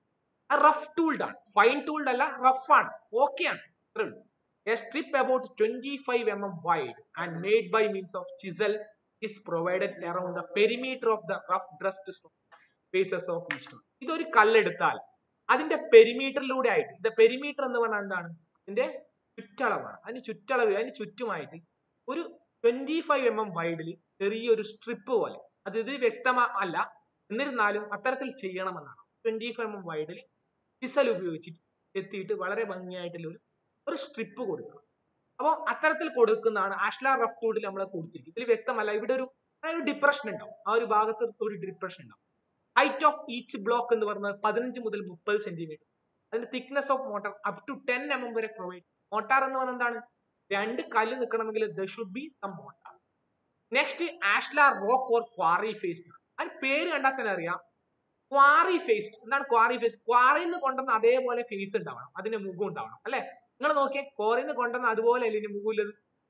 റഫ് ടൂൾഡ് ആണ് ഫൈൻ ടൂൾഡ് അല്ല റഫ് ആണ് ഓക്കെ ആണ് അത്രേ ഉള്ളൂ a strip about twenty five M M wide and made by means of chisel is provided around the perimeter of the rough dressed stone faces of each stone. ഇതൊരു കല്ലെടുത്താൽ അതിന്റെ പെരിമീറ്ററിലൂടെ ആയിട്ട് ഇത് perimeter എന്ന് പറഞ്ഞാൽ എന്താണ് ഇതിന്റെ ചുറ്റളവാണ് അതിന് ചുറ്റളവ് അതിന് ചുറ്റുമായിട്ട് ഒരു ട്വന്റി ഫൈവ് എം എം വൈഡിൽ ചെറിയൊരു സ്ട്രിപ്പ് പോലെ അത് ഇത് വ്യക്തമാ അല്ല എന്നിരുന്നാലും അത്തരത്തിൽ ചെയ്യണമെന്നാണ് ട്വന്റി ഫൈവ് എം എം വൈഡിൽ ചിസൽ ഉപയോഗിച്ചിട്ട് എത്തിയിട്ട് വളരെ ഭംഗിയായിട്ടുള്ള ഒരു ഒരു സ്ട്രിപ്പ് കൊടുക്കുക അപ്പോൾ അത്തരത്തിൽ കൊടുക്കുന്നതാണ് ആഷ്ലാർ റഫ് ടൂഡിൽ നമ്മൾ കൊടുത്തിരിക്കും ഇതിൽ വ്യക്തമല്ല ഇവിടെ ഒരു ആ ഒരു ഡിപ്രഷൻ ഉണ്ടാവും ആ ഒരു ഭാഗത്ത് ഒരു ഡിപ്രഷൻ ഉണ്ടാവും ഹൈറ്റ് ഓഫ് ഈച്ച് ബ്ലോക്ക് എന്ന് പറയുന്നത് പതിനഞ്ച് മുതൽ മുപ്പത് സെന്റിമീറ്റർ അതിന്റെ thickness of mortar up to ten M M വരെ പ്രൊവൈഡ് മോട്ടാർ എന്ന് പറയുന്നത് എന്താണ് രണ്ട് കല്ല് നിൽക്കണമെങ്കിൽ the should be some mortar next ashlar rock or quarry faced അതിന് പേര് കണ്ടാൽ തന്നെ അറിയാം ക്വാറി ഫേസ്ഡ് എന്താണ് ക്വാറി ഫേസ് ക്വാറിയിൽ നിന്ന് കൊണ്ടുവന്ന അതേപോലെ ഫേസ് ഉണ്ടാവണം അതിന്റെ മുഖം ഉണ്ടാവണം അല്ലെ നിങ്ങൾ നോക്കിയേ ക്വാറിയിൽ നിന്ന് കൊണ്ടുവന്ന അതുപോലെ അല്ലേ ഇതിന്റെ മുഖമില്ലത്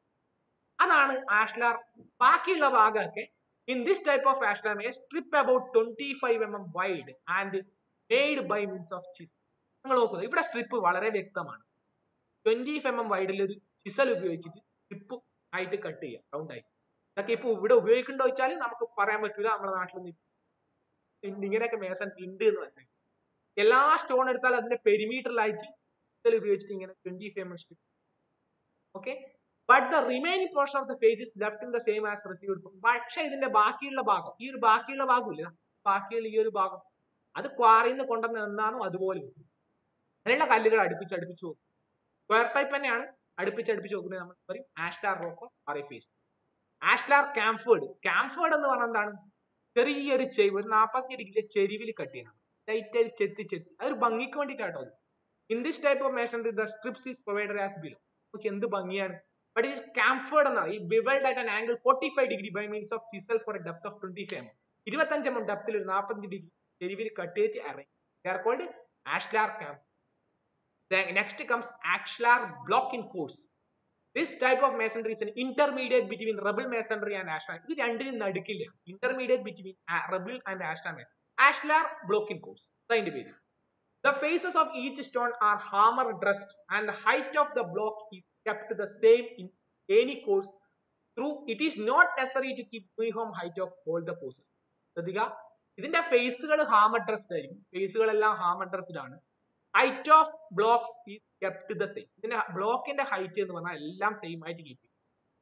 അതാണ് ആഷ്ലാർ ബാക്കിയുള്ള ഭാഗമൊക്കെ in this type of ashlar a strip about twenty five M M wide and made by means of chisel നിങ്ങൾ നോക്കുന്നത് ഇവിടെ സ്ട്രിപ്പ് വളരെ വ്യക്തമാണ് ട്വന്റി ഫൈവ് എം എം വൈഡിൽ ഒരു ചിസൽ ഉപയോഗിച്ചിട്ട് സ്ട്രിപ്പ് ആയിട്ട് കട്ട് ചെയ്യാം റൗണ്ട് ആയിട്ട് ഇതൊക്കെ ഇപ്പൊ ഇവിടെ ഉപയോഗിക്കണ്ടോ വെച്ചാൽ നമുക്ക് പറയാൻ പറ്റൂല നമ്മുടെ നാട്ടിലൊന്നും ഇപ്പൊ ഇങ്ങനെയൊക്കെ മേസൺ ഉണ്ട് എന്ന് മനസ്സിലാക്കി എല്ലാ സ്റ്റോൺ എടുത്താൽ അതിന്റെ പെരിമീറ്ററിലായിട്ട് ചിസൽ ഉപയോഗിച്ചിട്ട് ഇങ്ങനെ twenty five M M strip okay but the remaining portion of the face is left in the same as received from പക്ഷെ ഇതിന്റെ ബാക്കിയുള്ള ഭാഗം ഈ ഒരു ബാക്കിയുള്ള ഭാഗമില്ല ബാക്കിയുള്ള ഈ ഒരു ഭാഗം അത് ക്വാറിയിൽ നിന്ന് കൊണ്ടുവന്ന എന്താണോ അതുപോലെ വെക്കും അങ്ങനെയുള്ള കല്ലുകൾ അടുപ്പിച്ച് അടുപ്പിച്ച് വെക്കും സ്ക്വയർ ടൈപ്പ് തന്നെയാണ് അടുപ്പിച്ച് അടുപ്പിച്ച് വെക്കുന്നത് നമ്മൾ പറയും ആഷ്ലാർ റോക്കോ ആർ ഫേസ് ആഷ്ലാർ ക്യാംഫേർഡ് ക്യാംഫേർഡ് എന്ന് പറഞ്ഞാൽ എന്താണ് ചെറിയൊരു ചെരിവ് ഒരു നാൽപ്പത്തി ഡിഗ്രി ചെരിവിൽ കട്ട് ചെയ്യണം ലൈറ്റായി ചെത്തി ചെത്തി അതൊരു ഭംഗിക്ക് വേണ്ടിയിട്ടാട്ടോ അത് in this type of masonry the strips is provided as below okay എന്ത് ഭംഗിയാണ് but it is chamfered എന്നാണ് ഈ beveled at an angle 45 degree by means of chisel for a depth of 25 mm ഇരുപത്തഞ്ച് എം എം ഡെപ്തിൽ ഒരു നാൽപ്പത്തഞ്ച് degree ചെരിവിൽ cut ചെയ്ത് arrange they are called ashlar camp then next comes ashlar block in course this type of masonry is an intermediate between rubble masonry and ashlar ഇത് രണ്ടിനും നടുക്കില്ല intermediate between a- rubble and ashlar masonry ashlar block in course അതിന്റെ പേര് The faces of each stone are hammer dressed and the height of the block is kept the same in any course through it is not necessary to keep uniform height of all the courses. ശ്രദ്ധിക്കുക ഇതിന്റെ ഫേസുകൾ hammer dressed ആയിരിക്കും ഫേസുകളെല്ലാം hammer dressed ആണ് height of blocks is kept the same ഇതിന്റെ ബ്ലോക്കിന്റെ height എന്ന് പറഞ്ഞാൽ എല്ലാം സെയിം ആയിട്ട് കീപ്പ് ചെയ്യും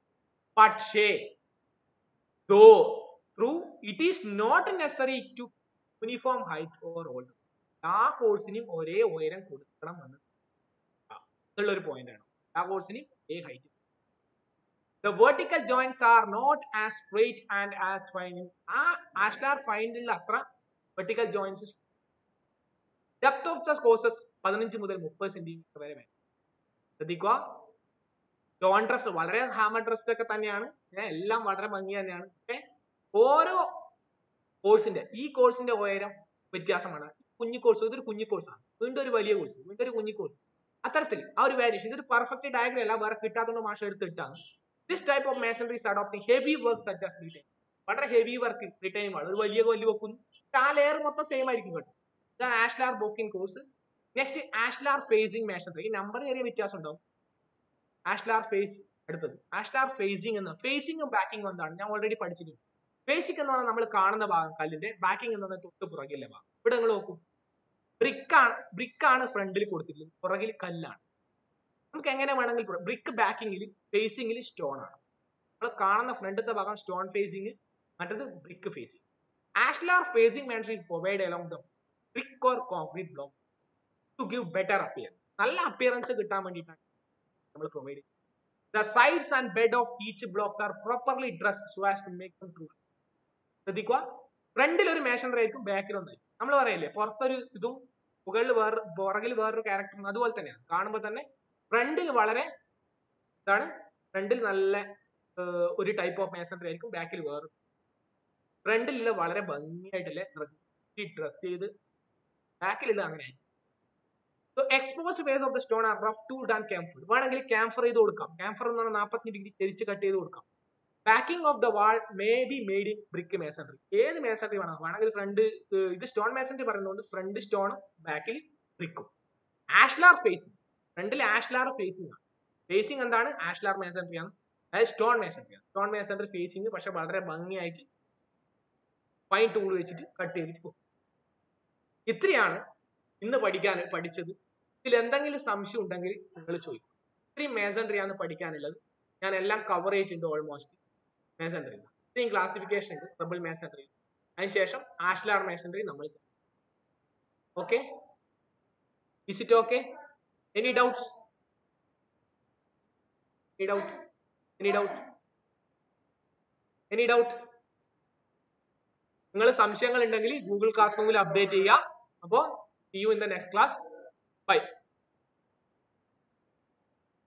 പക്ഷേ though through it is not necessary to uniform height overall എല്ലാ കോഴ്സിനും ഒരേ ഉയരം കൊടുക്കണം എന്ന് എന്നുള്ള ഒരു പോയിന്റ് ആണ് എല്ലാ കോഴ്സിനും ഒരേ height The vertical joints are not as straight and as fine. ആ ആഷ്ലാർ ഫൈൻഡിൽ അത്ര vertical joints depth of the courses പതിനഞ്ച് മുതൽ മുപ്പത് സെന്റിമീറ്റർ വരെ വേണം ശ്രദ്ധിക്കുക ജോൺ ഡ്രസ് വളരെ ഹാമർ ഡ്രസ്ഡ് ഒക്കെ തന്നെയാണ് ഏ, എല്ലാം വളരെ ഭംഗി തന്നെയാണ് പക്ഷെ ഓരോ കോഴ്സിന്റെ ഈ കോഴ്സിന്റെ ഉയരം വ്യത്യാസമാണ് കുഞ്ഞു കോഴ്സ് ഇതൊരു കുഞ്ഞു കോഴ്സാണ് വീണ്ടും ഒരു വലിയ കോഴ്സ് വീണ്ടും ഒരു കുഞ്ഞു കോഴ്സ് അത്തരത്തിൽ ആ ഒരു വാരിയേഷൻ ഇതൊരു പെർഫെക്റ്റ് ഡയഗ്രം അല്ല വേറെ കിട്ടാത്തതുകൊണ്ട് മാഷ് എടുത്ത് ഇട്ടാണ് this type of masonry is adopting heavy work such as retain വളരെ ഹെവി വർക്ക് റിട്ടൈൻ ആണ് ഒരു വലിയ കൊല്ലി വെക്കുന്നു പക്ഷെ ആ ലെയർ മൊത്തം സെയിം ആയിരിക്കും കേട്ടോ ഇതാണ് ashlar backing course next ashlar facing masonry ഈ നമ്പർ ചെറിയ വ്യത്യാസം ഉണ്ടാവും ആഷ്ലാർ ഫേസ് അടുത്തത് ആഷ്ലാർ ഫേസിംഗ് എന്ന ഫേസിംഗും ബാക്കിംഗും എന്താണ് ഞാൻ ഓൾറെഡി പഠിച്ചിട്ടുണ്ട് ഫേസിംഗ് എന്ന് പറഞ്ഞാൽ നമ്മൾ കാണുന്ന ഭാഗം കല്ലിന്റെ ബാക്കിംഗ് എന്ന് പറഞ്ഞാൽ തൊട്ട് പുറകിലെ ഭാഗം ഇവിടെ നിങ്ങൾ നോക്കൂ ബ്രിക്ക് ആണ് ബ്രിക്ക് ആണ് ഫ്രണ്ടിൽ കൊടുത്തിട്ടുള്ളത് പുറകിൽ കല്ലാണ് നമുക്ക് എങ്ങനെ വേണമെങ്കിൽ ബ്രിക്ക് ബാക്കിങ്ങിൽ ഫേസിംഗിൽ സ്റ്റോൺ ആണ് നമ്മൾ കാണുന്ന ഫ്രണ്ടത്തെ ഭാഗം സ്റ്റോൺ ഫേസിംഗ് മറ്റത് ബ്രിക്ക് ഫേസിംഗ് ആഷ്ലാർ ഫേസിംഗ് മാൻട്രീസ് provide along the brick or concrete block to give better appear നല്ല അപ്പിയറൻസ് കിട്ടാൻ വേണ്ടിയിട്ടാണ് നമ്മൾ പ്രൊവൈഡ് ചെയ്യുന്നത് the sides and bed of each blocks are properly dressed so as to make them true ശ്രദ്ധിക്കുക ഫ്രണ്ടിൽ ഒരു മേഷണറി ആയിരിക്കും ബാക്കിൽ ഒന്നായിരിക്കും നമ്മൾ പറയില്ലേ പുറത്തൊരു ഇതും മുകളിൽ വേറെ പുറകിൽ വേറൊരു ക്യാരക്ടറും അതുപോലെ തന്നെയാണ് കാണുമ്പോൾ തന്നെ ഫ്രണ്ടിൽ വളരെ ഇതാണ് ഫ്രണ്ടിൽ നല്ല ഏർ, ഒരു ടൈപ്പ് ഓഫ് മേസണറി ആയിരിക്കും ബാക്കിൽ വേറെ ഫ്രണ്ടിലുള്ള വളരെ ഭംഗിയായിട്ടുള്ള ഡ്രസ് ചെയ്ത് ബാക്കിൽ ഇത് അങ്ങനെ ആയിരിക്കും so exposed face of the stone are rough tooled and chamfer വേണമെങ്കിൽ ക്യാംഫർ ചെയ്ത് കൊടുക്കാം ക്യാംഫർ എന്ന് പറഞ്ഞാൽ നാൽപ്പത്തി ഡിഗ്രി തിരിച്ച് കട്ട് ചെയ്ത് കൊടുക്കാം backing of the wall may be made in brick masonry ഏത് മേസണറി വേണം വേണമെങ്കിൽ ഫ്രണ്ട് ഇത് സ്റ്റോൺ മേസണറി പറയുന്നതുകൊണ്ട് ഫ്രണ്ട് സ്റ്റോണും ബാക്കിൽ ബ്രിക്കും ആഷ്ലാർ ഫേസിംഗ് ഫ്രണ്ടിൽ ആഷ്ലാർ ഫേസിംഗ് ആണ് ഫേസിംഗ് എന്താണ് ആഷ്ലാർ മേസണറി ആണ് അതായത് സ്റ്റോൺ മേസണറി ആണ് സ്റ്റോൺ മേസണറി ഫേസിംഗ് പക്ഷെ വളരെ ഭംഗിയായിട്ട് ഫൈൻ ടൂൾ വെച്ചിട്ട് കട്ട് ചെയ്തിട്ട് പോകും ഇത്രയാണ് ഇന്ന് പഠിക്കാൻ പഠിച്ചത് ഇതിൽ എന്തെങ്കിലും സംശയം ഉണ്ടെങ്കിൽ നിങ്ങൾ ചോദിക്കും ഇത്രയും മേസൺട്രി ആണ് പഠിക്കാനുള്ളത് ഞാൻ എല്ലാം കവർ ചെയ്തിട്ടുണ്ട് ഓൾമോസ്റ്റ് മേസൺട്രി ഇത്രയും ക്ലാസിഫിക്കേഷൻ ഉണ്ട് ട്രിപ്പിൾ മേസൺട്രി അതിനുശേഷം ആഷ്ലാർ മേസൺട്രി നമ്മൾ okay is it okay any doubts any doubt any doubt any doubt നിങ്ങൾ സംശയങ്ങൾ ഉണ്ടെങ്കിൽ ഗൂഗിൾ ക്ലാസ് റൂമിൽ അപ്ഡേറ്റ് ചെയ്യുക അപ്പോൾ see you in the next class bye